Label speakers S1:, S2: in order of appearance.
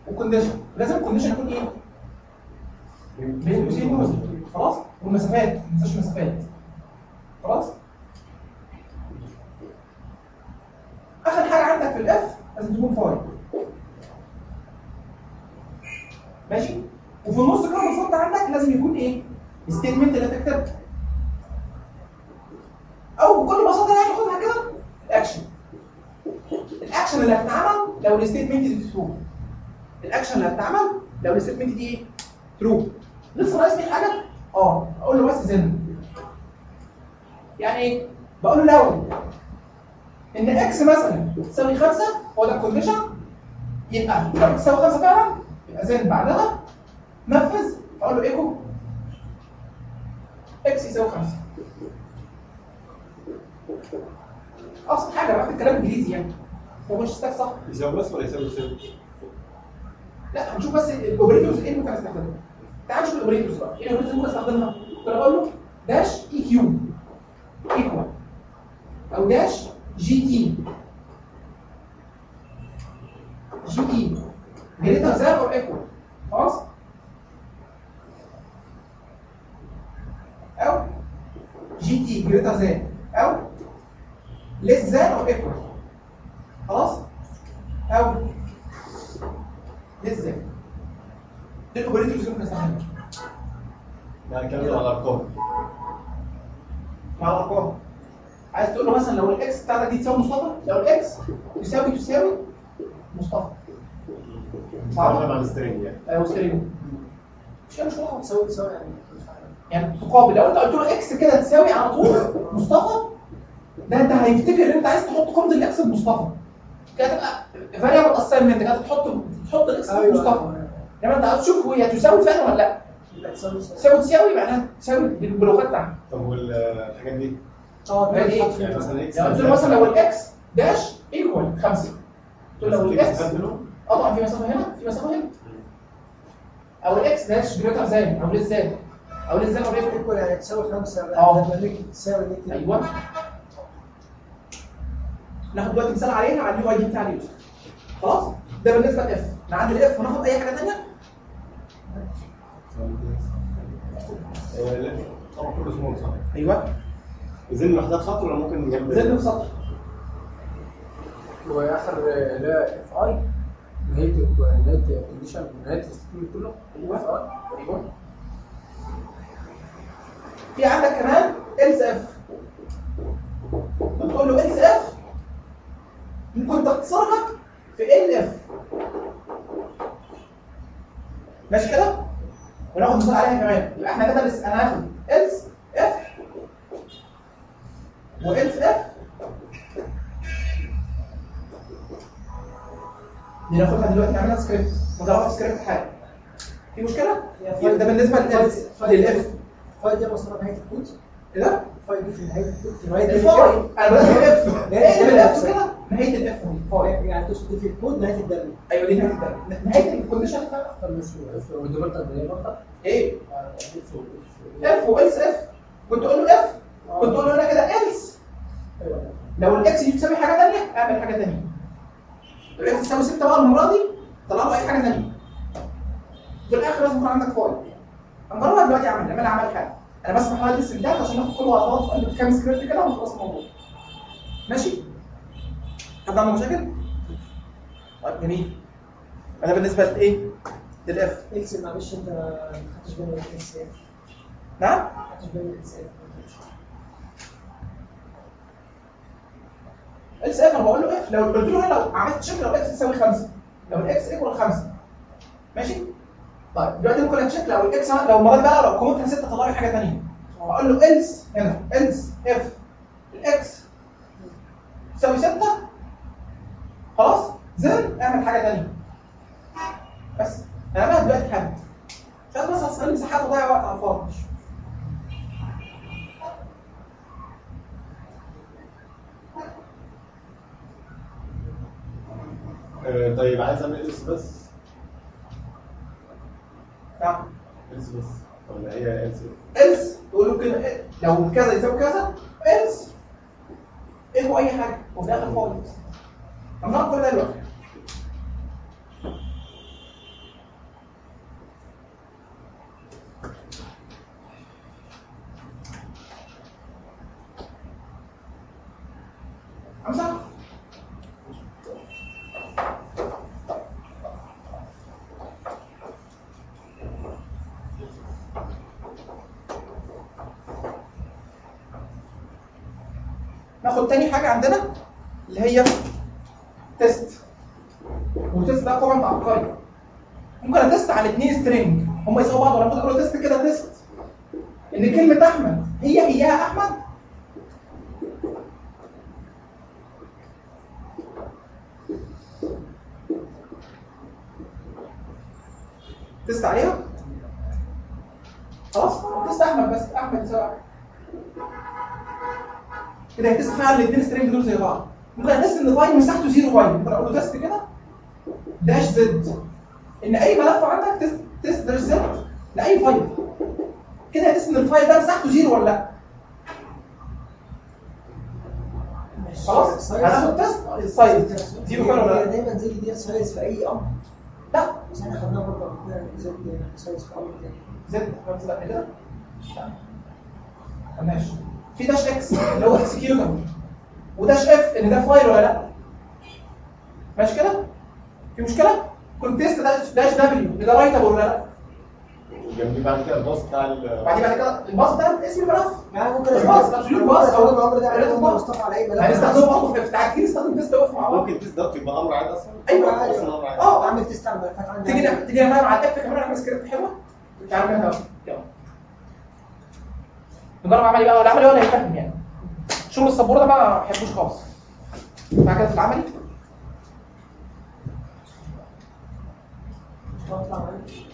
S1: وكونديشن لازم الكونديشن يكون ايه؟ بين قوسين نوزل خلاص والمسافات ما تنساش المسافات خلاص اخر حاجه عندك في الاف لازم تكون فاي ماشي وفي النص كده المفروض عندك لازم يكون ايه الستيتمنت اللي هتكتبها او بكل بساطه يعني خدها كده الاكشن الاكشن اللي هتتعمل لو الستيتمنت دي ترو الاكشن اللي هتتعمل لو الستيتمنت دي ايه ترو لسه ناقص لي حاجه اه اقول له بس زن يعني ايه بقول له لو ان اكس مثلا تساوي 5 هو ده الكونديشن يبقى لو اكس تساوي 5 فعلا يبقى زين بعدها نفذ اقول له ايكو اكس يساوي 5 ابسط حاجه بقى الكلام انجليزي يعني هو مش ستاك صح
S2: يساوي بس ولا يساوي صفر؟
S1: لا هنشوف بس الاوبريتورز ايه اللي ممكن استخدمها تعال نشوف الاوبريتورز بقى ايه الاوبريتورز اللي ممكن استخدمها كنت بقول له داش اي كيو ايكوال او داش جي تي جي تي جريتر ذان اور ايكوال خلاص او جي تي جريتر ذان او less than or equal خلاص او less than دي الاوبريتورز اللي ممكن استخدمها
S2: يعني الكلام ده على الارقام
S1: مع الارقام عايز تقول له مثلا لو الاكس بتاعتك دي تساوي مصطفى لو الاكس تساوي تساوي مصطفى
S2: بتتعامل مع السترينج يعني
S1: ايوه ستيريو مش مش واضحه
S3: تساوي تساوي يعني
S1: يعني تقابل لو انت قلت له اكس كده تساوي على طول مصطفى ده انت هيفتكر ان انت عايز تحط قيمه الاكس بمصطفى كده تبقى فاريبل اساينمنت كده تحط تحط الاكس بمصطفى انما انت عايز تشوف هي تساوي فعلا ولا لا
S3: لا تساوي
S1: تساوي تساوي معناها تساوي باللغات بتاعتك
S2: طب والحاجات دي
S3: اه
S1: يعني ايه؟
S2: يعني مثلا اكس
S1: لو قلت له مثلا لو الاكس داش ايكوال 5 قلت له لو الاكس اه طبعا في مسافه هنا في مسافه هنا او الاكس داش جريتر ذان او ليس ذان او ليس ذان او ايكوال
S3: ايكوال يعني تساوي خمسة
S1: اه.
S3: لما نيجي تساوي نيجي
S1: ايوه ناخد دلوقتي مثال عليها على اليو اي دي بتاع اليوزر خلاص ده بالنسبه لاف نعدل الاف وناخد اي حاجه ثانيه
S2: طبعا كله سمول صح؟
S1: ايوه
S2: زين لوحدها في سطر ولا ممكن جنب
S1: زد في سطر
S4: واخر لا اف اي نهايه نهايه الكونديشن نهايه الستيتمنت كله
S1: ايوه
S4: اف اي
S1: ايوه في عندك كمان else اف بتقول له else اف ممكن تختصرها في ال اف ماشي كده وناخد مثال عليها كمان يبقى احنا كده لسه هناخد else اف وelse اف دي ناخدها دلوقتي نعملها سكريبت نضربها في سكريبت حاجه في مشكله؟ يبقى ده بالنسبه للالس للاف
S3: فايل دي مصدر نهاية الكود
S1: ايه ده؟
S3: فايل دي في نهاية الكود في نهاية
S1: الفاي انا بدات الاف
S3: لا،
S1: ايه
S3: لا،
S1: الاف
S3: لا.
S1: كده نهايه الاف فاي
S3: يعني تقصد دي في الكود نهاية الدرجة
S1: ايوه دي نهايه الدرجة. نهايه الكونديشن بتاعها
S4: والديفولت قد ايه برضه؟
S1: ايه اف والس اف كنت اقول له اف كنت اقول له هنا كده الس لو الاكس دي تساوي حاجه ثانيه اعمل حاجه ثانيه لو الاكس تساوي 6 بقى المره دي طلع له اي حاجه ثانيه في الاخر لازم يكون عندك فايل هنجربها دلوقتي اعمل نعملها عمل حاجه انا بس بحاول ادرس الداتا عشان ناخد كله على بعض في قلب كام سكريبت كده ونخلص الموضوع ماشي حد عنده مشاكل؟ طيب جميل انا بالنسبه لايه؟ للاف
S3: اكس معلش انت ما خدتش بالك من الاكس اف
S1: نعم؟
S3: ما خدتش بالك من الاكس اف
S1: اكس اف انا بقول له اف لو قلت له هنا لو عملت تشيك لو اكس تساوي 5 لو الاكس ايكوال 5 ماشي طيب دلوقتي ممكن اتشيك لو الاكس لو المره دي بقى لو كومنتها 6 طلع لي حاجه ثانيه اقول له الس هنا الس اف الاكس تساوي 6 خلاص زين اعمل حاجه ثانيه بس انا بقى دلوقتي حاجه مش عايز بس استغل مساحات وضيع وقت على الفاضي
S2: آه، طيب عايز اعمل الس بس
S1: نعم
S2: الس بس ولا هي الس
S1: الس تقول له كده إيه؟ لو كذا يساوي كذا الس ايه هو اي حاجه وفي الاخر خالص هنعمل كل ده دلوقتي ناخد تاني حاجه عندنا اللي هي تيست والتيست ده طبعا عبقري ممكن اتست على اثنين سترينج هم يساووا بعض ولا ممكن اقول له تيست كده تيست ان كلمه احمد هي هيها احمد تست عليها خلاص تست احمد بس احمد يساوي أحمد. كده هيتست فعلا الاثنين سترينج دول زي بعض ممكن اتست ان فايل مساحته 0 بايت ممكن اقول له تست كده داش زد ان اي ملف عندك تست تست داش زد لاي فايل كده هتست ان الفايل ده مساحته 0 ولا لا خلاص هناخد تست السايز زيرو فعلا ولا لا
S3: دايما زي دي سايز في اي امر
S1: لا
S3: بس احنا خدناها برضه قبل كده زي سايز في امر تاني
S1: زد خلاص لا كده لا ماشي في داش اكس اللي هو اكسكيوتابل وداش اف ان ده فايل ولا لا ماشي كده في مشكله كنت تيست داش داش دبليو ده رايتابل ولا لا
S2: جنبيه بعد كده الباص بتاع ال
S1: بعدين بعد كده الباص ده اسم الملف
S3: يعني ممكن
S1: الباص، لا، شيل الباص أو-
S3: استخدم الامر ده
S1: قلت
S3: على
S1: الباص.
S3: مصطفى على اي ملف
S1: هنستخدمه برضه في تعالى نستخدم تيست اوف مع بعض
S2: ممكن تيست ده يبقى امر عادي اصلا
S1: ايوه
S2: اصلا امر عادي
S1: اه
S3: اعمل تيست على الملفات عندي
S1: تيجي ن- تيجي نعمل على الاف كمان نعمل سكريبت حلوه تعالى كده يلا نجرب عملي بقى ولا عملي ولا هيفهم يعني شغل السبوره ده بقى ما بحبوش خالص بعد كده في العملي
S3: مش هطلع معاك.